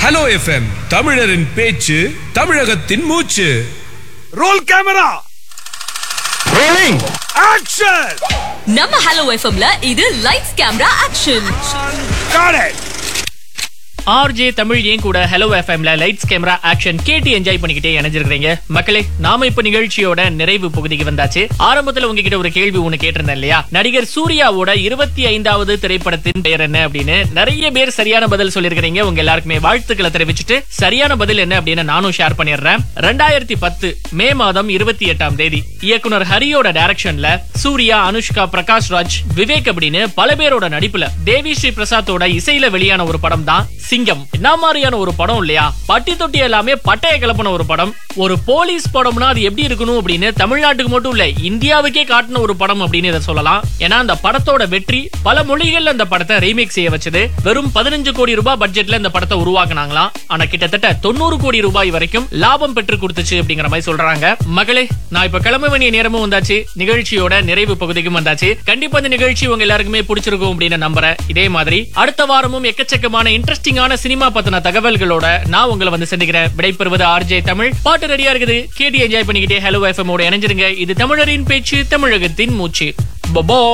hello FM தமிழரின் பேச்சு தமிழகத்தின் மூச்சு ரோல் கேமரா ரோலிங் ஆக்ஷன் நம்ம ஹலோ எஃப்எம்ல இது lights camera action cut it RJ Tamil ஏன் கூட ஹலோ எஃப்எம்ல லைட்ஸ் கேமரா ஆக்ஷன் கேட்டு என்ஜாய் பண்ணிக்கிட்டே இணைஞ்சிருக்கீங்க மக்களே நாம இப்ப நிகழ்ச்சியோட நிறைவு பகுதிக்கு வந்தாச்சு ஆரம்பத்துல உங்ககிட்ட ஒரு கேள்வி ஒண்ணு கேட்டிருந்தேன் இல்லையா நடிகர் சூர்யாவோட இருபத்தி ஐந்தாவது திரைப்படத்தின் பெயர் என்ன அப்படின்னு நிறைய பேர் சரியான பதில் சொல்லியிருக்கிறீங்க உங்க எல்லாருக்குமே வாழ்த்துக்களை தெரிவிச்சுட்டு சரியான பதில் என்ன அப்படின்னு நானும் ஷேர் பண்ணிடுறேன் ரெண்டாயிரத்தி பத்து மே மாதம் இருபத்தி எட்டாம் தேதி இயக்குனர் ஹரியோட டைரக்ஷன்ல சூர்யா அனுஷ்கா பிரகாஷ் ராஜ் விவேக் அப்படின்னு பல பேரோட நடிப்புல தேவி ஸ்ரீ பிரசாத்தோட இசையில வெளியான ஒரு படம் தான் சிங்கம் என்ன மாதிரியான ஒரு படம் இல்லையா பட்டி தொட்டி எல்லாமே பட்டைய கிளப்பின ஒரு படம் ஒரு போலீஸ் படம்னா அது எப்படி இருக்கணும் அப்படின்னு தமிழ்நாட்டுக்கு மட்டும் இல்ல இந்தியாவுக்கே காட்டின ஒரு படம் அப்படின்னு இதை சொல்லலாம் ஏன்னா அந்த படத்தோட வெற்றி பல மொழிகள்ல அந்த படத்தை ரீமேக் செய்ய வச்சது வெறும் பதினஞ்சு கோடி ரூபாய் பட்ஜெட்ல இந்த படத்தை உருவாக்குனாங்களாம் ஆனா கிட்டத்தட்ட தொண்ணூறு கோடி ரூபாய் வரைக்கும் லாபம் பெற்று கொடுத்துச்சு அப்படிங்கிற மாதிரி சொல்றாங்க மகளே நான் இப்ப கிளம்ப வேண்டிய நேரமும் வந்தாச்சு நிகழ்ச்சியோட நிறைவு பகுதிக்கும் வந்தாச்சு கண்டிப்பா இந்த நிகழ்ச்சி உங்க எல்லாருக்குமே பிடிச்சிருக்கும் அப்படின்னு நம்புறேன் இதே மாதிரி அடுத்த வாரமும் எக்கச்சக்கமான இன்ட்ரெஸ்டிங்கான சினிமா பத்தின தகவல்களோட நான் உங்களை வந்து சந்திக்கிறேன் விடைபெறுவது ஆர்ஜே தமிழ் பாட்டு ரெடியா இருக்குது கேட்டு என்ஜாய் பண்ணிக்கிட்டே ஹலோ எஃப்எம் ஓட இணைஞ்சிருங்க இது தமிழரின் பேச்சு தமிழகத்தின் மூச்சு பபோ